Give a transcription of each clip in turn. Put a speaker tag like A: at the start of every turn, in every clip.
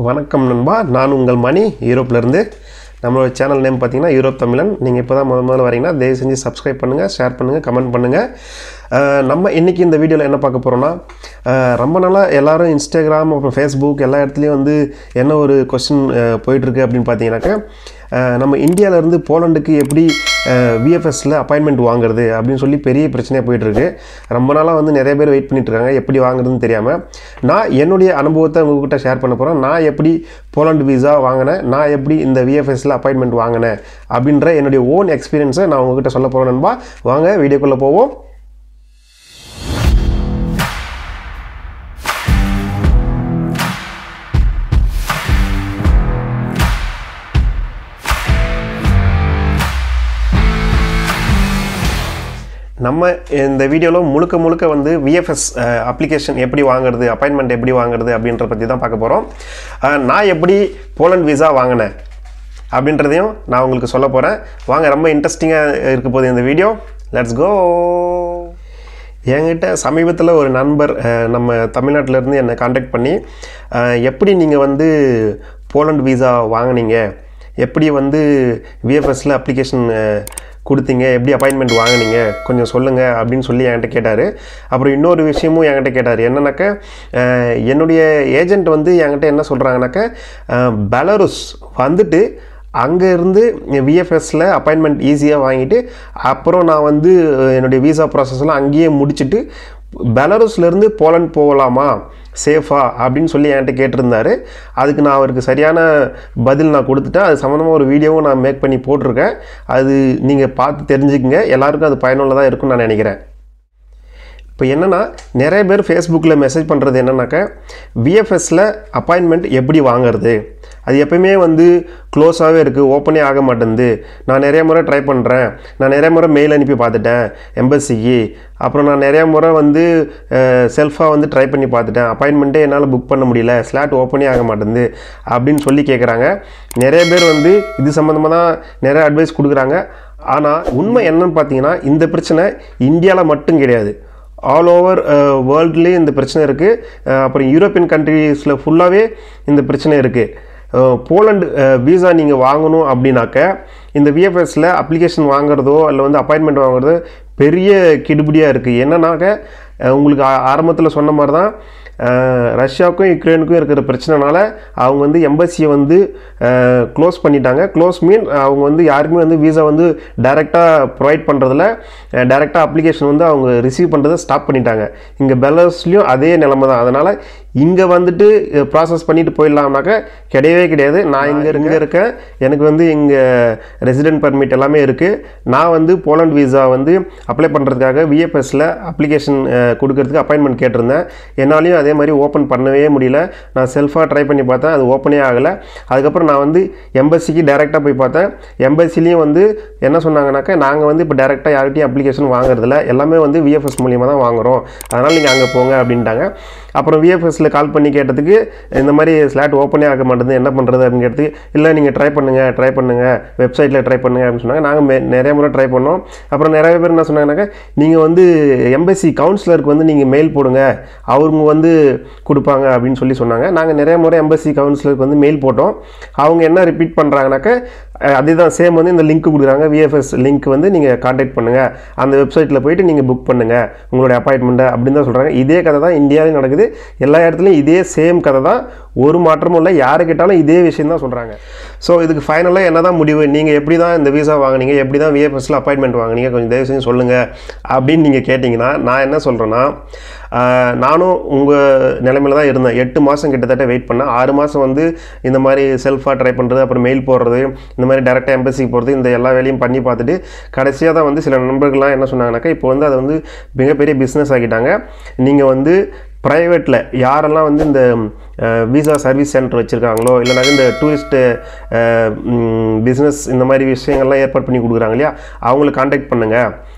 A: வணக்கம் நண்பா நான் உங்கள் மணி யூரோப்லேருந்து நம்மளோட சேனல் நேம் பார்த்தீங்கன்னா யூரோப் தமிழன் நீங்கள் இப்போ தான் முத முதல்ல வரீங்கன்னா தயவு செஞ்சு சப்ஸ்கிரைப் பண்ணுங்கள் ஷேர் பண்ணுங்கள் கமெண்ட் பண்ணுங்கள் அஹ் நம்ம இன்றைக்கி இந்த வீடியோவில் என்ன பார்க்க போகிறோன்னா ரொம்ப நாளாக எல்லாரும் இன்ஸ்டாகிராம் அப்புறம் ஃபேஸ்புக் எல்லா இடத்துலையும் வந்து என்ன ஒரு கொஸ்டின் போயிட்டுருக்கு அப்படின்னு பார்த்தீங்கன்னாக்கா அஹ் நம்ம இந்தியாவிலேருந்து போலண்டுக்கு எப்படி விஎஃப்எஸில் அப்பாயின்மெண்ட் வாங்குறது அப்படின்னு சொல்லி பெரிய பிரச்சனையாக போயிட்டுருக்கு ரொம்ப நாளாக வந்து நிறைய பேர் வெயிட் பண்ணிட்டு இருக்காங்க எப்படி வாங்குறதுன்னு தெரியாமல் நான் என்னுடைய அனுபவத்தை உங்ககிட்ட ஷேர் பண்ண போகிறேன் நான் எப்படி போலண்ட் விசா வாங்கினேன் நான் எப்படி இந்த விஎஃப்எஸில் அப்பாயின்மெண்ட் வாங்கினேன் அப்படின்ற என்னுடைய ஓன் எக்ஸ்பீரியன்ஸை நான் உங்ககிட்ட சொல்ல போகிறேன் நண்பா வாங்க வீடியோக்குள்ளே போவோம் நம்ம இந்த வீடியோவில் முழுக்க முழுக்க வந்து விஎஃப்எஸ் அப்ளிகேஷன் எப்படி வாங்குறது அப்பாயின்மெண்ட் எப்படி வாங்குறது அப்படின்ற பற்றி தான் பார்க்க போகிறோம் நான் எப்படி போலண்ட் விசா வாங்கினேன் அப்படின்றதையும் நான் உங்களுக்கு சொல்ல போகிறேன் வாங்க ரொம்ப இன்ட்ரெஸ்டிங்காக இருக்க போகுது இந்த வீடியோ லெட்ஸ் கோ என்கிட்ட சமீபத்தில் ஒரு நண்பர் அஹ், நம்ம தமிழ்நாட்டிலேருந்து என்னை காண்டாக்ட் பண்ணி அஹ், எப்படி நீங்கள் வந்து போலண்ட் விசா வாங்குனீங்க எப்படி வந்து விஎஃப்எஸில் அப்ளிகேஷன் கொடுத்தீங்க எப்படி அப்பாயின்மெண்ட் வாங்குனீங்க கொஞ்சம் சொல்லுங்கள் அப்படின்னு சொல்லி என்கிட்ட கேட்டார் அப்புறம் இன்னொரு விஷயமும் என்கிட்ட கேட்டார் என்னன்னாக்கா அஹ், என்னுடைய ஏஜென்ட் வந்து என்கிட்ட என்ன சொல்கிறாங்கனாக்கா பெலருஸ் வந்துட்டு அங்கேருந்து விஎஃப்எஸில் அப்பாயின்மெண்ட் ஈஸியாக வாங்கிட்டு அப்புறம் நான் வந்து அஹ், என்னுடைய விசா ப்ராசஸ்லாம் அங்கேயே முடிச்சுட்டு பெலருஸ்லேருந்து போலண்ட் போகலாமா சேஃபா அப்படின்னு சொல்லி என்கிட்ட கேட்டிருந்தாரு அதுக்கு நான் அவருக்கு சரியான பதில் நான் கொடுத்துட்டேன் அது சம்மந்தமாக ஒரு வீடியோவும் நான் மேக் பண்ணி போட்டிருக்கேன் அது நீங்கள் பார்த்து தெரிஞ்சுக்கங்க எல்லாருக்கும் அது பயனுள்ளதாக இருக்கும்னு நான் நினைக்கிறேன் இப்போ என்னென்னா நிறைய பேர் ஃபேஸ்புக்கில் மெசேஜ் பண்ணுறது என்னன்னாக்கா விஎஃப்எஸில் அப்பாயின்மெண்ட் எப்படி வாங்குறது அது எப்பயுமே வந்து க்ளோஸாகவே இருக்குது ஓப்பனே ஆக மாட்டேங்குது நான் நிறைய முறை ட்ரை பண்ணுறேன் நான் நிறைய முறை மெயில் அனுப்பி பார்த்துட்டேன் எம்பசிக்கு அப்புறம் நான் நிறைய முறை வந்து செல்ஃபாக வந்து ட்ரை பண்ணி பார்த்துட்டேன் அப்பாயின்மெண்ட்டே என்னால் புக் பண்ண முடியல ஸ்லாட் ஓப்பனே ஆக மாட்டேங்குது அப்படின்னு சொல்லி கேட்குறாங்க நிறைய பேர் வந்து இது சம்மந்தமாக தான் நிறைய அட்வைஸ் கொடுக்குறாங்க ஆனால் உண்மை என்னன்னு பார்த்தீங்கன்னா இந்த பிரச்சனை இந்தியாவில் மட்டும் கிடையாது ஆல் ஓவர் வேர்ல்ட்லேயே இந்த பிரச்சனை இருக்குது அப்புறம் யூரோப்பியன் கண்ட்ரீஸில் ஃபுல்லாகவே இந்த பிரச்சனை இருக்குது போலண்டு விசா நீங்கள் வாங்கணும் அப்படின்னாக்க இந்த விஎஃப்எஸில் அப்ளிகேஷன் வாங்குறதோ இல்லை வந்து அப்பாயின்மெண்ட் வாங்குறதோ பெரிய கெடுபிடியாக இருக்குது என்னன்னாக்க அஹ், உங்களுக்கு ஆரம்பத்தில் சொன்ன மாதிரி தான் அஹ், ரஷ்யாவுக்கும் யுக்ரைனுக்கும் இருக்கிற பிரச்சனைனால அவங்க வந்து எம்பசியை வந்து க்ளோஸ் பண்ணிட்டாங்க க்ளோஸ் மீன் அவங்க வந்து யாருக்குமே வந்து விசா வந்து டைரெக்டாக ப்ரொவைட் பண்ணுறதுல டைரெக்டாக அப்ளிகேஷன் வந்து அவங்க ரிசீவ் பண்ணுறதை ஸ்டாப் பண்ணிட்டாங்க இங்கே பெலஸ்லேயும் அதே நிலமை தான் அதனால் இங்கே வந்துட்டு ப்ராசஸ் பண்ணிட்டு போயிடலாம்னாக்க கிடையவே கிடையாது நான் இங்கே இங்கே இருக்கேன் எனக்கு வந்து இங்கே ரெசிடென்ட் பர்மிட் எல்லாமே இருக்குது நான் வந்து போலண்ட் விசா வந்து அப்ளை பண்ணுறதுக்காக விஎஃப்எஸில் அப்ளிகேஷன் கொடுக்கறதுக்கு அப்பாயின்மெண்ட் கேட்டிருந்தேன் என்னாலையும் அதே மாதிரி ஓப்பன் பண்ணவே முடியல நான் செல்ஃபாக ட்ரை பண்ணி பார்த்தேன் அது ஓப்பனே ஆகலை அதுக்கப்புறம் நான் வந்து எம்பசிக்கு டைரெக்டாக போய் பார்த்தேன் எம்பசிலையும் வந்து என்ன சொன்னாங்கனாக்கா நாங்கள் வந்து இப்போ டைரெக்டாக யார்கிட்டையும் அப்ளிகேஷன் வாங்குறதில்ல எல்லாமே வந்து விஎஃப்எஸ் மூலியமாக தான் வாங்குறோம் அதனால் நீங்கள் அங்கே போங்க அப்படின்ட்டாங்க அப்புறம் விஎஃப்எஸில் கால் பண்ணி கேட்டதுக்கு இந்த மாதிரி ஸ்லாட் ஓப்பனே ஆக மாட்டேது என்ன பண்ணுறது அப்படின்னு கேட்டதுக்கு இல்லை நீங்கள் ட்ரை பண்ணுங்கள் ட்ரை பண்ணுங்கள் வெப்சைட்டில் ட்ரை பண்ணுங்க அப்படின்னு சொன்னாங்க நாங்கள் மே- நிறைய முறை ட்ரை பண்ணோம் அப்புறம் நிறைய பேர் என்ன சொன்னாங்கன்னாக்கா நீங்கள் வந்து எம்பசி கவுன்சிலருக்கு வந்து நீங்கள் மெயில் போடுங்க அவங்க வந்து கொடுப்பாங்க அப்படின்னு சொல்லி சொன்னாங்க நாங்கள் நிறைய முறை எம்பசி கவுன்சிலருக்கு வந்து மெயில் போட்டோம் அவங்க என்ன ரிப்பீட் பண்ணுறாங்கனாக்கா அதே தான் சேம் வந்து இந்த லிங்க் கொடுக்குறாங்க விஎஃப்எஸ் லிங்க் வந்து நீங்கள் காண்டாக்ட் பண்ணுங்கள் அந்த வெப்சைட்டில் போயிட்டு நீங்கள் புக் பண்ணுங்கள் உங்களுடைய அப்பாயின்மெண்ட்டை அப்படின்னு தான் சொல்கிறாங்க இதே கதை தான் இந்தியாவிலும் நடக்குது எல்லா இடத்துலையும் இதே சேம் கதை தான் ஒரு மாற்றமும் இல்லை யாரு கேட்டாலும் இதே விஷயம் தான் சொல்கிறாங்க ஸோ இதுக்கு ஃபைனலாக என்ன தான் முடிவு நீங்கள் எப்படி தான் இந்த விசா வாங்குனீங்க எப்படி தான் விஎஃப்எஸில் அப்பாயின்மெண்ட் வாங்குனீங்க கொஞ்சம் தயவு செஞ்சு சொல்லுங்கள் அப்படின்னு நீங்கள் கேட்டிங்கன்னா நான் என்ன சொல்கிறேன்னா ஆஹ், நானும் உங்கள் நிலைமையில தான் இருந்தேன் எட்டு மாதம் கிட்டத்தட்ட வெயிட் பண்ணேன் ஆறு மாதம் வந்து இந்த மாதிரி செல்ஃபாக ட்ரை பண்ணுறது அப்புறம் மெயில் போடுறது இந்த மாதிரி டேரெக்டாக எம்பசிக்கு போகிறது இந்த எல்லா வேலையும் பண்ணி பார்த்துட்டு கடைசியாக தான் வந்து சில நண்பர்கள்லாம் என்ன சொன்னாங்கனாக்கா இப்போ வந்து அதை வந்து மிகப்பெரிய பிஸ்னஸ் ஆக்கிட்டாங்க நீங்கள் வந்து ப்ரைவேட்டில் யாரெல்லாம் வந்து இந்த விசா சர்வீஸ் சென்டர் வச்சுருக்காங்களோ இல்லைனாக்க இந்த டூரிஸ்ட்டு பிஸ்னஸ் இந்த மாதிரி விஷயங்கள்லாம் ஏற்பாடு பண்ணி கொடுக்குறாங்க இல்லையா அவங்களை காண்டாக்ட் பண்ணுங்கள்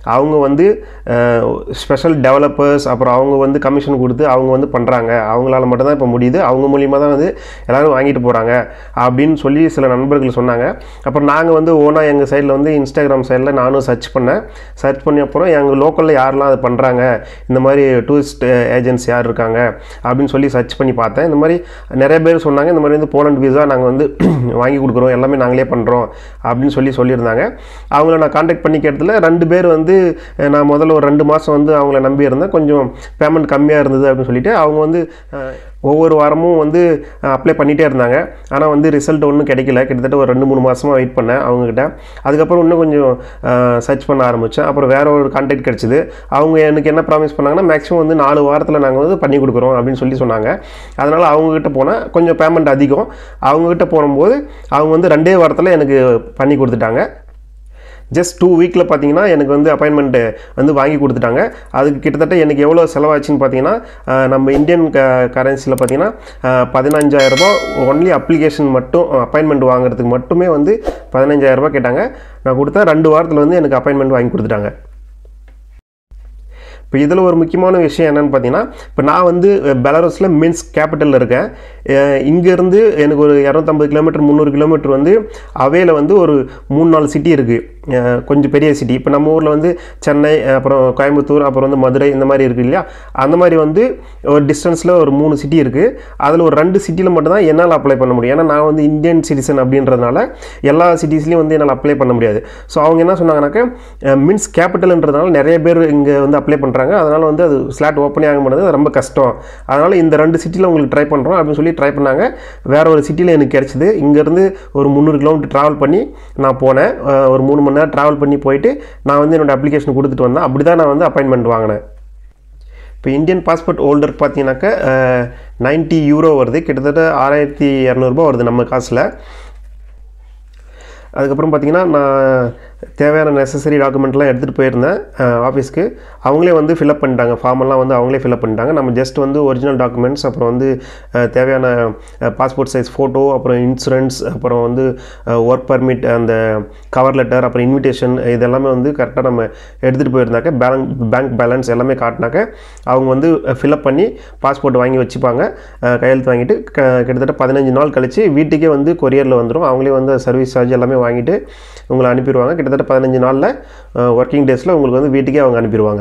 A: அவங்க வந்து ஸ்பெஷல் டெவலப்பர்ஸ் அப்புறம் அவங்க வந்து கமிஷன் கொடுத்து அவங்க வந்து பண்ணுறாங்க அவங்களால மட்டும்தான் இப்போ முடியுது அவங்க மூலியமாக தான் வந்து எல்லோரும் வாங்கிட்டு போகிறாங்க அப்படின்னு சொல்லி சில நண்பர்கள் சொன்னாங்க அப்புறம் நாங்கள் வந்து ஓனாக எங்கள் சைடில் வந்து இன்ஸ்டாகிராம் சைடில் நானும் சர்ச் பண்ணேன் சர்ச் பண்ணி அப்புறம் எங்கள் லோக்கலில் யாரெல்லாம் அது பண்ணுறாங்க இந்த மாதிரி டூரிஸ்ட் ஏஜென்ட்ஸ் யார் இருக்காங்க அப்படின்னு சொல்லி சர்ச் பண்ணி பார்த்தேன் இந்த மாதிரி நிறைய பேர் சொன்னாங்க இந்த மாதிரி வந்து போலண்ட் வீசா நாங்கள் வந்து வாங்கி கொடுக்குறோம் எல்லாமே நாங்களே பண்ணுறோம் அப்படின்னு சொல்லி சொல்லியிருந்தாங்க அவங்கள நான் காண்டாக்ட் பண்ணி கேட்டதில் ரெண்டு பேர் வந்து அஹ், நான் முதல்ல ஒரு ரெண்டு மாதம் வந்து அவங்கள நம்பி இருந்தேன் கொஞ்சம் பேமெண்ட் கம்மியாக இருந்தது அப்படின்னு சொல்லிட்டு அவங்க வந்து அஹ், ஒவ்வொரு வாரமும் வந்து அப்ளை பண்ணிகிட்டே இருந்தாங்க ஆனால் வந்து ரிசல்ட் ஒன்றும் கிடைக்கல கிட்டத்தட்ட ஒரு ரெண்டு மூணு மாதமாக வெயிட் பண்ணேன் அவங்கக்கிட்ட அதுக்கப்புறம் இன்னும் கொஞ்சம் சர்ச் பண்ண ஆரம்பித்தேன் அப்புறம் வேற ஒரு கான்டாக்ட் கிடச்சிது அவங்க எனக்கு என்ன ப்ராமிஸ் பண்ணாங்கன்னா மேக்ஸிமம் வந்து நாலு வாரத்தில் நாங்கள் வந்து பண்ணி கொடுக்குறோம் அப்படின்னு சொல்லி சொன்னாங்க அதனால் அவங்கக்கிட்ட போனால் கொஞ்சம் பேமெண்ட் அதிகம் அவங்கக்கிட்ட போகும்போது அவங்க வந்து ரெண்டே வாரத்தில் எனக்கு பண்ணி கொடுத்துட்டாங்க ஜஸ்ட் டூ வீக்கில் பார்த்தீங்கன்னா எனக்கு வந்து அப்பாயின்மெண்ட்டு வந்து வாங்கி கொடுத்துட்டாங்க அதுக்கு கிட்டத்தட்ட எனக்கு எவ்வளோ செலவாச்சுன்னு பார்த்தீங்கன்னா அஹ், நம்ம இந்தியன் க கரன்சியில் பார்த்தீங்கன்னா பதினஞ்சாயிரம் ரூபாய் ஒன்லி அப்ளிகேஷன் மட்டும் அப்பாயின்மெண்ட் வாங்குறதுக்கு மட்டுமே வந்து பதினஞ்சாயிரம் ரூபாய் கேட்டாங்க நான் கொடுத்தா ரெண்டு வாரத்தில் வந்து எனக்கு அப்பாயின்மெண்ட் வாங்கி கொடுத்துட்டாங்க இப்போ இதில் ஒரு முக்கியமான விஷயம் என்னென்னு பார்த்தீங்கன்னா இப்போ நான் வந்து பெலாரஸில் மின்ஸ் கேபிட்டலில் இருக்கேன் அஹ் இங்கேருந்து எனக்கு ஒரு இரநூத்தம்பது கிலோமீட்டர் முந்நூறு கிலோமீட்டர் வந்து அவையில் வந்து ஒரு மூணு நாலு சிட்டி இருக்குது கொஞ்சம் பெரிய சிட்டி இப்போ நம்ம ஊரில் வந்து சென்னை அப்புறம் கோயம்புத்தூர் அப்புறம் வந்து மதுரை இந்த மாதிரி இருக்குது இல்லையா அந்த மாதிரி வந்து ஒரு டிஸ்டன்ஸில் ஒரு மூணு சிட்டி இருக்குது அதில் ஒரு ரெண்டு சிட்டியில் மட்டும்தான் என்னால் அப்ளை பண்ண முடியும் ஏன்னா நான் வந்து இந்தியன் சிட்டிசன் அப்படின்றதுனால எல்லா சிட்டிஸ்லையும் வந்து என்னால் அப்ளை பண்ண முடியாது ஸோ அவங்க என்ன சொன்னாங்கன்னாக்க மின்ஸ் கேபிட்டல்ன்றதுனால நிறைய பேர் இங்கே வந்து அப்ளை பண்ணுறாங்க அதனால் வந்து அது ஸ்லாட் ஓப்பனே ஆக மாட்டேது அது ரொம்ப கஷ்டம் அதனால் இந்த ரெண்டு சிட்டியில் உங்களுக்கு ட்ரை பண்ணுறோம் அப்படின்னு சொல்லி ட்ரை பண்ணாங்க வேற ஒரு சிட்டியில் எனக்கு கிடச்சிது இங்கேருந்து ஒரு முந்நூறு கிலோமீட்டர் ட்ராவல் பண்ணி நான் போனேன் அஹ் ஒரு மூணு மணி நேரம் ட்ராவல் பண்ணி போயிட்டு நான் வந்து என்னோட அப்ளிகேஷன் கொடுத்துட்டு வந்தேன் அப்படி தான் நான் வந்து அப்பாயின்மெண்ட் வாங்கினேன் இப்போ இந்தியன் பாஸ்போர்ட் ஹோல்டர் பார்த்தீங்கன்னாக்கா நைன்ட்டி யூரோ வருது கிட்டத்தட்ட ஆறாயிரத்தி இரநூறுபா வருது நம்ம காசில் அதுக்கப்புறம் பார்த்தீங்கன்னா நான் தேவையான நெசசரி டாக்குமெண்ட்லாம் எடுத்துகிட்டு போயிருந்தேன் ஆஃபீஸ்க்கு அவங்களே வந்து ஃபில்அப் பண்ணிட்டாங்க ஃபார்மெல்லாம் வந்து அவங்களே ஃபில்அப் பண்ணிட்டாங்க நம்ம ஜஸ்ட் வந்து ஒரிஜினல் டாக்குமெண்ட்ஸ் அப்புறம் வந்து அஹ், தேவையான பாஸ்போர்ட் சைஸ் ஃபோட்டோ அப்புறம் இன்சூரன்ஸ் அப்புறம் வந்து ஒர்க் பர்மிட் அந்த கவர் லெட்டர் அப்புறம் இன்விடேஷன் இதெல்லாமே வந்து கரெக்டாக நம்ம எடுத்துகிட்டு போயிருந்தாக்க பேலன்ஸ் பேங்க் பேலன்ஸ் எல்லாமே காட்டினாக்க அவங்க வந்து ஃபில்அப் பண்ணி பாஸ்போர்ட் வாங்கி வச்சுப்பாங்க அஹ், கையெழுத்து வாங்கிட்டு க கிட்டத்தட்ட பதினஞ்சு நாள் கழிச்சு வீட்டுக்கே வந்து கொரியரில் வந்துடும் அவங்களே வந்து சர்வீஸ் சார்ஜ் எல்லாமே வாங்கிட்டு உங்களை அனுப்பிடுவாங்க கிட்டத்தட்ட பதினஞ்சு நாளில் ஒர்க்கிங் டேஸில் உங்களுக்கு வந்து வீட்டுக்கே அவங்க அனுப்பிடுவாங்க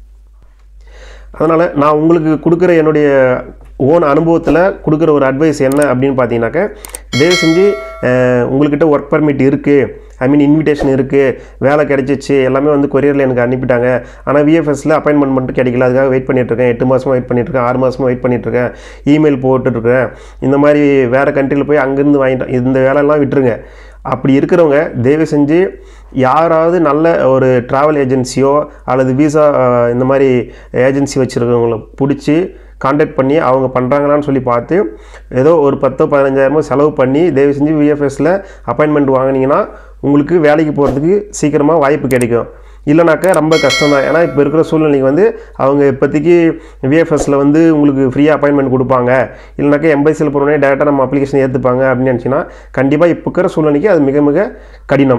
A: அதனால் நான் உங்களுக்கு கொடுக்குற என்னுடைய ஓன் அனுபவத்தில் கொடுக்குற ஒரு அட்வைஸ் என்ன அப்படின்னு பார்த்தீங்கன்னாக்க தயவு செஞ்சு அஹ், உங்கள்கிட்ட ஒர்க் பர்மிட் இருக்குது ஐ மீன் இன்விடேஷன் இருக்குது வேலை கிடைச்சிச்சு எல்லாமே வந்து கொரியரில் எனக்கு அனுப்பிட்டாங்க ஆனால் விஎஃப்எஸில் அப்பாயின்மெண்ட் மட்டும் கிடைக்கல அதுக்காக வெயிட் பண்ணிகிட்ருக்கேன் எட்டு மாதமாக வெயிட் பண்ணிகிட்ருக்கேன் ஆறு மாதமாக வெயிட் பண்ணிகிட்ருக்கேன் இமெயில் போட்டுட்ருக்கேன் இந்த மாதிரி வேறு கண்ட்ரியில் போய் அங்கேருந்து வாங்கிட்டேன் இந்த வேலையெல்லாம் விட்டுருங்க அப்படி இருக்கிறவங்க தயவு செஞ்சு யாராவது நல்ல ஒரு ட்ராவல் ஏஜென்சியோ அல்லது விசா இந்த மாதிரி ஏஜென்சி வச்சுருக்கவங்கள பிடிச்சி காண்டாக்ட் பண்ணி அவங்க பண்ணுறாங்களான்னு சொல்லி பார்த்து ஏதோ ஒரு பத்தோ பதினஞ்சாயிரமோ செலவு பண்ணி தயவு செஞ்சு விஎஃப்எஸில் அப்பாயின்மெண்ட் வாங்கினீங்கன்னா உங்களுக்கு வேலைக்கு போகிறதுக்கு சீக்கிரமாக வாய்ப்பு கிடைக்கும் இல்லைனாக்கா ரொம்ப கஷ்டம் தான் ஏன்னா இப்போ இருக்கிற சூழ்நிலைக்கு வந்து அவங்க இப்போதைக்கு விஎஃப்எஸில் வந்து உங்களுக்கு ஃப்ரீயாக அப்பாயின்மெண்ட் கொடுப்பாங்க இல்லைனாக்கா எம்பசியில் போனோடனே டேரெக்டாக நம்ம அப்ளிகேஷன் ஏற்றுப்பாங்க அப்படின்னு நினச்சிங்கன்னா கண்டிப்பாக இப்போ இருக்கிற சூழ்நிலைக்கு அது மிக மிக கடினம்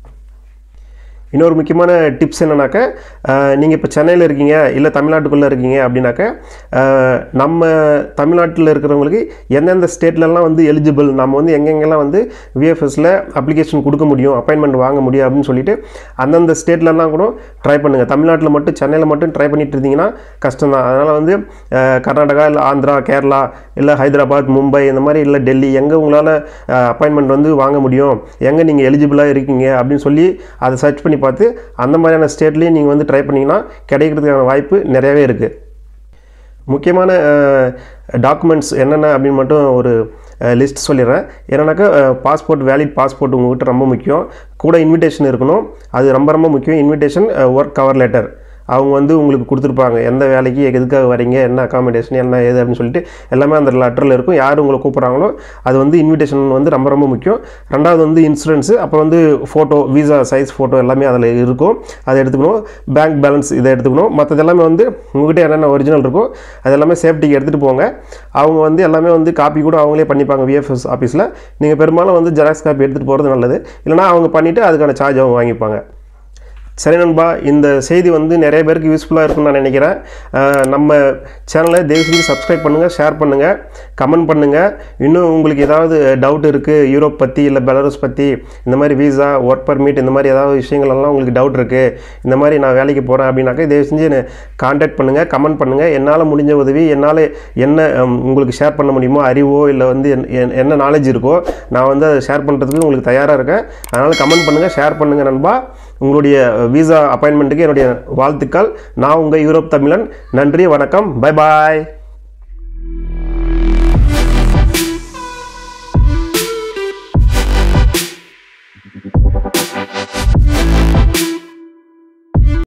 A: இன்னொரு முக்கியமான டிப்ஸ் என்னன்னாக்க நீங்கள் இப்போ சென்னையில் இருக்கீங்க இல்லை தமிழ்நாட்டுக்குள்ளே இருக்கீங்க அப்படின்னாக்க அஹ், நம்ம தமிழ்நாட்டில் இருக்கிறவங்களுக்கு எந்தெந்த ஸ்டேட்லலாம் வந்து எலிஜிபிள் நம்ம வந்து எங்கெங்கெல்லாம் வந்து விஎஃப்எஸில் அப்ளிகேஷன் கொடுக்க முடியும் அப்பாயின்மெண்ட் வாங்க முடியும் அப்படின்னு சொல்லிட்டு அந்தந்த ஸ்டேட்லலாம் கூட ட்ரை பண்ணுங்கள் தமிழ்நாட்டில் மட்டும் சென்னையில் மட்டும் ட்ரை பண்ணிட்டு இருந்தீங்கன்னா கஷ்டம் தான் அதனால் வந்து அஹ், கர்நாடகா இல்லை ஆந்திரா கேரளா இல்லை ஹைதராபாத் மும்பை இந்த மாதிரி இல்லை டெல்லி எங்கே உங்களால் அப்பாயின்மெண்ட் வந்து வாங்க முடியும் எங்கே நீங்கள் எலிஜிபிளாக இருக்கீங்க அப்படின்னு சொல்லி அதை சர்ச் பண்ணி பார்த்து அந்த மாதிரியான ஸ்டேட்லேயும் நீங்கள் வந்து ட்ரை பண்ணிங்கன்னா கிடைக்கிறதுக்கான வாய்ப்பு நிறையவே இருக்குது முக்கியமான டாக்குமெண்ட்ஸ் என்னென்ன அப்படின்னு மட்டும் ஒரு லிஸ்ட் சொல்லிடுறேன் என்னன்னாக்கா பாஸ்போர்ட் வேலிட் பாஸ்போர்ட் உங்கள்கிட்ட ரொம்ப முக்கியம் கூட இன்விடேஷன் இருக்கணும் அது ரொம்ப ரொம்ப முக்கியம் இன்விடேஷன் ஒர்க் கவர் லெட்டர் அவங்க வந்து உங்களுக்கு கொடுத்துருப்பாங்க எந்த வேலைக்கு எதுக்காக வரீங்க என்ன அகாமடேஷன் என்ன ஏது அப்படின்னு சொல்லிட்டு எல்லாமே அந்த லெட்டரில் இருக்கும் யார் உங்களை கூப்பிட்றாங்களோ அது வந்து இன்விடேஷன் வந்து ரொம்ப ரொம்ப முக்கியம் ரெண்டாவது வந்து இன்சூரன்ஸு அப்புறம் வந்து ஃபோட்டோ விசா சைஸ் ஃபோட்டோ எல்லாமே அதில் இருக்கும் அதை எடுத்துக்கணும் பேங்க் பேலன்ஸ் இதை எடுத்துக்கணும் மற்றது எல்லாமே வந்து உங்ககிட்ட என்னென்ன ஒரிஜினல் இருக்கோ அது எல்லாமே சேஃப்டிக்கு எடுத்துகிட்டு போங்க அவங்க வந்து எல்லாமே வந்து காப்பி கூட அவங்களே பண்ணிப்பாங்க விஎஃப்எஸ் ஆஃபீஸில் நீங்கள் பெரும்பாலும் வந்து ஜெராக்ஸ் காப்பி எடுத்துகிட்டு போகிறது நல்லது இல்லைனா அவங்க பண்ணிவிட்டு அதுக்கான சார்ஜ் அவங்க வாங்கிப்பாங்க சரி நண்பா இந்த செய்தி வந்து நிறைய பேருக்கு யூஸ்ஃபுல்லாக இருக்கும்னு நான் நினைக்கிறேன் அஹ் நம்ம சேனலை தயவு செஞ்சு சப்ஸ்கிரைப் பண்ணுங்கள் ஷேர் பண்ணுங்கள் கமெண்ட் பண்ணுங்கள் இன்னும் உங்களுக்கு ஏதாவது டவுட் இருக்குது யூரோப் பற்றி இல்லை பெலரஸ் பற்றி இந்த மாதிரி வீசா ஒர்க் பர்மிட் இந்த மாதிரி ஏதாவது விஷயங்களெல்லாம் உங்களுக்கு டவுட் இருக்குது இந்த மாதிரி நான் வேலைக்கு போகிறேன் அப்படின்னாக்கா தயவு செஞ்சு காண்டாக்ட் பண்ணுங்கள் கமெண்ட் பண்ணுங்கள் என்னால் முடிஞ்ச உதவி என்னால் என்ன ஹம், உங்களுக்கு ஷேர் பண்ண முடியுமோ அறிவோ இல்லை வந்து என்- என்- என்ன நாலேஜ் இருக்கோ நான் வந்து அதை ஷேர் பண்ணுறதுக்கு உங்களுக்கு தயாராக இருக்கேன் அதனால் கமெண்ட் பண்ணுங்கள் ஷேர் பண்ணுங்கள் நண்பா உங்களுடைய விசா அப்பாயின்மெண்ட்டுக்கு என்னுடைய வாழ்த்துக்கள் நான் உங்கள் யூரோப் தமிழன் நன்றி வணக்கம் பை பாய்